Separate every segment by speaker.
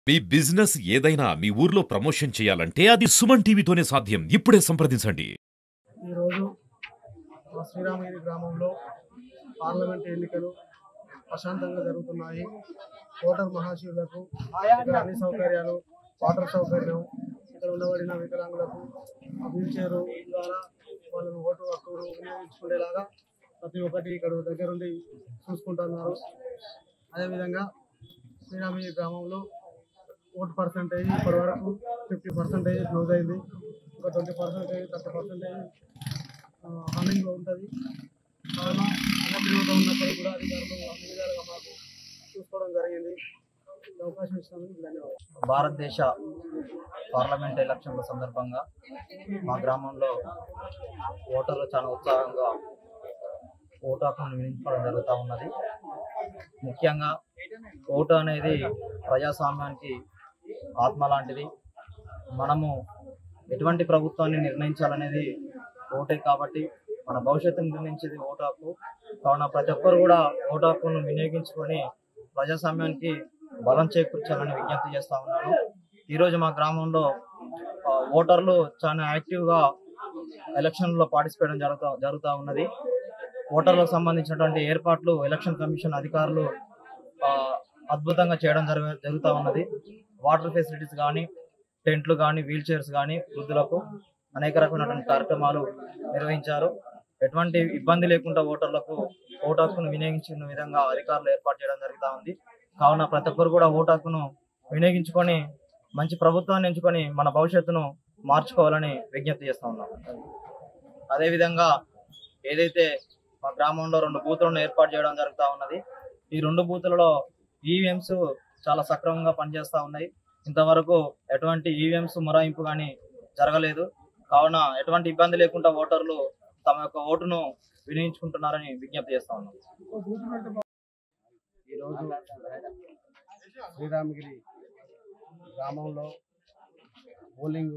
Speaker 1: మీ business ఏదైనా మీ ఊర్లో promotion చేయాలంటే అది సుమన్ టీవీతోనే సాధ్యం ఇప్పుడే సంప్రదించండి
Speaker 2: ఈరోజు మా శ్రీరామగిరి గ్రామంలో పార్లమెంట్ ఎన్నికలు ప్రశాంతంగా జరుగుతున్నాయి ఓటర్ మహాశివులకు ఇక్కడ అన్ని సౌకర్యాలు వాటర్ సౌకర్యం ఇక్కడ ఉండబడిన వికలాంగులకు వీల్ చైర్ ద్వారా వాళ్ళను ఓటు హక్కు వినియోగించుకునేలాగా ప్రతి ఒక్కటి ఇక్కడ దగ్గరుండి చూసుకుంటున్నారు అదేవిధంగా శ్రీరామగిరి గ్రామంలో ఓటు పర్సంటేజ్ ఇప్పటి వరకు ఫిఫ్టీ పర్సెంటేజ్ క్లోజ్ అయింది ఒక ట్వంటీ పర్సెంటేజ్ థర్టీ పర్సెంటేజ్ రన్నింగ్లో ఉంటుంది కావున అమర్జీవితో ఉన్నప్పుడు కూడా అధికారులు అన్ని విధాలుగా మాకు చూసుకోవడం జరిగింది ఈ అవకాశం ఇచ్చినందుకు ధన్యవాదాలు
Speaker 3: భారతదేశ పార్లమెంట్ ఎలక్షన్ల సందర్భంగా మా గ్రామంలో ఓటర్లు చాలా ఉత్సాహంగా ఓటు హక్కును వినియోగించుకోవడం జరుగుతూ ఉన్నది ముఖ్యంగా ఓటు అనేది ప్రజాస్వామ్యానికి ఆత్మ లాంటిది మనము ఎటువంటి ప్రభుత్వాన్ని నిర్ణయించాలనేది ఓటే కాబట్టి మన భవిష్యత్తును నిర్ణయించేది ఓటు హక్కు కావున ప్రతి ఒక్కరు కూడా ఓటు హక్కును వినియోగించుకొని ప్రజాస్వామ్యానికి బలం చేకూర్చాలని విజ్ఞప్తి చేస్తా ఉన్నాను ఈరోజు మా గ్రామంలో ఆ, ఓటర్లు చాలా యాక్టివ్గా ఎలక్షన్లో పార్టిసిపేట్ జరుగుతా జరుగుతూ ఉన్నది ఓటర్లకు సంబంధించినటువంటి ఏర్పాట్లు ఎలక్షన్ కమిషన్ అధికారులు ఆ, అద్భుతంగా చేయడం జరుగు జరుగుతూ ఉన్నది వాటర్ ఫెసిలిటీస్ కానీ టెంట్లు కానీ వీల్ చైర్స్ కానీ వృద్ధులకు అనేక రకమైనటువంటి కార్యక్రమాలు నిర్వహించారు ఎటువంటి ఇబ్బంది లేకుండా ఓటర్లకు ఓటు హక్కును వినియోగించిన విధంగా అధికారులు ఏర్పాటు చేయడం జరుగుతూ ఉంది కావున ప్రతి ఒక్కరు కూడా ఓటు హక్కును వినియోగించుకొని మంచి ప్రభుత్వాన్ని ఎంచుకొని మన భవిష్యత్తును మార్చుకోవాలని విజ్ఞప్తి చేస్తా ఉన్నాం అదేవిధంగా ఏదైతే మా గ్రామంలో రెండు బూతులను ఏర్పాటు చేయడం జరుగుతూ ఉన్నది ఈ రెండు బూతులలో ఈవీఎంస్ చాలా సక్రమంగా పనిచేస్తూ ఉన్నాయి ఇంతవరకు ఎటువంటి ఈవీఎంస్ మొరాయింపు కానీ జరగలేదు కావున ఎటువంటి ఇబ్బంది లేకుండా ఓటర్లు తమ యొక్క ఓటును వినియోగించుకుంటున్నారని విజ్ఞప్తి చేస్తా ఉన్నాం
Speaker 2: ఈరోజు శ్రీరామగిరి గ్రామంలో పోలింగ్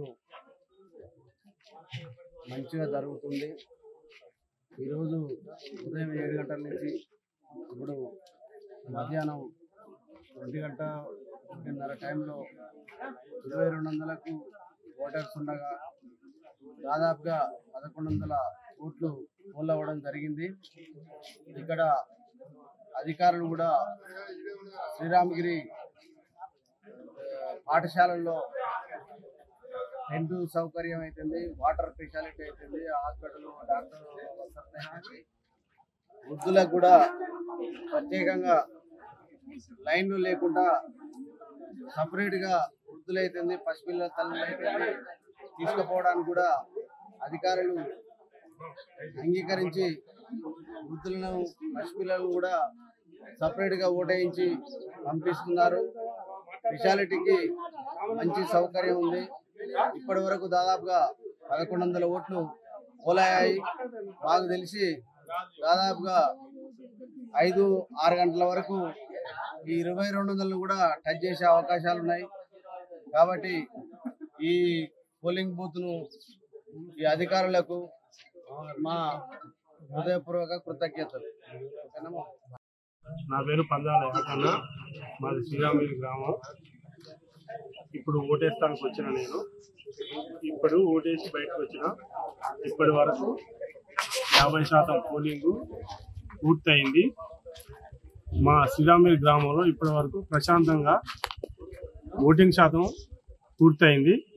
Speaker 2: మంచిగా జరుగుతుంది ఈరోజు ఉదయం ఏడు గంటల నుంచి ఇప్పుడు మధ్యాహ్నం ఒంటి గంట ఒకటిన్నర టైంలో ఇరవై రెండు వందలకు ఓటర్స్ ఉండగా దాదాపుగా పదకొండు వందల ఓట్లు పోల్ అవ్వడం జరిగింది ఇక్కడ అధికారులు కూడా శ్రీరామగిరి ఆ, పాఠశాలల్లో టెంట్ సౌకర్యం అవుతుంది వాటర్ స్పెషాలిటీ అవుతుంది హాస్పిటల్ డాక్టర్ వసతి వృద్ధులకు కూడా ప్రత్యేకంగా లైన్లు లేకుండా సపరేట్గా వృద్ధులైతుంది పసిపిల్లల తల్లులు అయితుంది తీసుకుపోవడానికి కూడా అధికారులు అంగీకరించి వృద్ధులను పసిపిల్లలను కూడా సపరేట్గా ఓటేయించి పంపిస్తున్నారు స్పెషాలిటీకి మంచి సౌకర్యం ఉంది ఇప్పటి వరకు దాదాపుగా పదకొండు వందల ఓట్లు పోలయ్యాయి మాకు తెలిసి దాదాపుగా ఐదు ఆరు గంటల వరకు ఈ ఇరవై రెండు వందలను కూడా టచ్ చేసే అవకాశాలు ఉన్నాయి కాబట్టి ఈ పోలింగ్ బూత్ను ఈ అధికారులకు మా హృదయపూర్వక కృతజ్ఞతలు ఓకేనా?
Speaker 4: నా పేరు పందాల యాకన్న మాది శ్రీరామగిరి గ్రామం ఇప్పుడు ఓటేస్తానికి వచ్చిన నేను ఇప్పుడు ఓటేసి బయటకు వచ్చిన ఇప్పటి వరకు యాభై శాతం పోలింగ్ పూర్తయింది మా శ్రీరామగిరి గ్రామంలో ఇప్పటి వరకు ప్రశాంతంగా ఓటింగ్ శాతం పూర్తయింది